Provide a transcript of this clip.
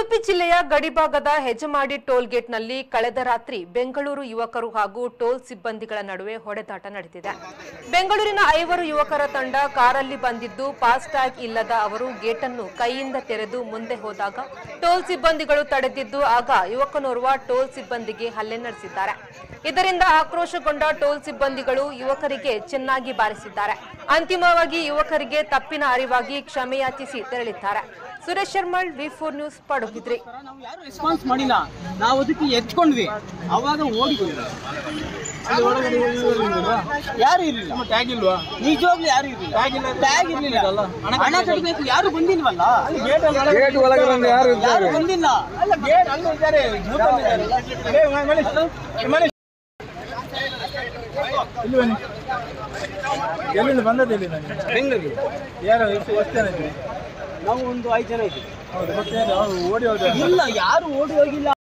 ಉಡುಪಿ ಜಿಲ್ಲೆಯ ಗಡಿಭಾಗದ ಹೆಜಮಾಡಿ ಟೋಲ್ ಗೇಟ್ನಲ್ಲಿ ಕಳೆದ ರಾತ್ರಿ ಬೆಂಗಳೂರು ಯುವಕರು ಹಾಗೂ ಟೋಲ್ ಸಿಬ್ಬಂದಿಗಳ ನಡುವೆ ಹೊಡೆದಾಟ ನಡೆದಿದೆ ಬೆಂಗಳೂರಿನ ಐವರು ಯುವಕರ ತಂಡ ಕಾರಲ್ಲಿ ಬಂದಿದ್ದು ಫಾಸ್ಟ್ಯಾಗ್ ಇಲ್ಲದ ಅವರು ಗೇಟನ್ನು ಕೈಯಿಂದ ತೆರೆದು ಮುಂದೆ ಹೋದಾಗ ಟೋಲ್ ಸಿಬ್ಬಂದಿಗಳು ತಡೆದಿದ್ದು ಆಗ ಯುವಕನೋರ್ವ ಟೋಲ್ ಸಿಬ್ಬಂದಿಗೆ ಹಲ್ಲೆ ನಡೆಸಿದ್ದಾರೆ ಇದರಿಂದ ಆಕ್ರೋಶಗೊಂಡ ಟೋಲ್ ಸಿಬ್ಬಂದಿಗಳು ಯುವಕರಿಗೆ ಚೆನ್ನಾಗಿ ಬಾರಿಸಿದ್ದಾರೆ ಅಂತಿಮವಾಗಿ ಯುವಕರಿಗೆ ತಪ್ಪಿನ ಅರಿವಾಗಿ ಕ್ಷಮೆಯಾಚಿಸಿ ತೆರಳಿದ್ದಾರೆ ಸುರೇಶ್ ಶರ್ಮಳ್ ವಿ ಫೋರ್ ನ್ಯೂಸ್ ಪಡುಬಿದ್ರಿ ನಾವು ಯಾರು ರೆಸ್ಪಾನ್ಸ್ ಮಾಡಿಲ್ಲ ನಾವು ಅದಕ್ಕೆ ಎತ್ಕೊಂಡ್ವಿ ಅವಾಗ ಓಡಿ ಬಂದ್ರು. ಯಾರು ಇರಲಿಲ್ಲ ಟ್ಯಾಗ್ ಇಲ್ವಾ ನಿಜವಾಗ್ಲೂ ಯಾರು ಇರಲಿಲ್ಲ ಟ್ಯಾಗ್ ಇರಲಿಲ್ಲ ಹಣ ಕಟ್ಟಬೇಕು ಯಾರು ಬಂದಿಲ್ವಲ್ಲ ಗೇಟ್ ಒಳಗೆ ಬಂದು ಯಾರು ಯಾರು ಬಂದಿಲ್ಲ ಅಲ್ಲ ಗೇಟ್ ಅಲ್ಲಿ ಇದ್ದಾರೆ group ಅಲ್ಲಿ ಇದ್ದಾರೆ. ಏ, ಮ- ಮನೀಶ್, ಏ, ಮನೀಶ್. ಇಲ್ಲಿ ಬನ್ನಿ ಎಲ್ಲಿಂದ ಬಂದದ್ದು ಎಲ್ಲಿಂದ ನೀವು? ಬೆಂಗಳೂರು ಯಾರು ಎಷ್ಟು ಎಷ್ಟು ಜನ ಇದ್ದೀರಿ ನಾವು ಒಂದು ಐದು ಜನ ಇದ್ದೀವಿ ಹೌದು ಮತ್ತೆ ಯಾರು? ಅವ್ರು ಓಡಿ ಹೋದ ಇಲ್ಲ ಯಾರು ಓಡಿ ಹೋಗಿಲ್ಲ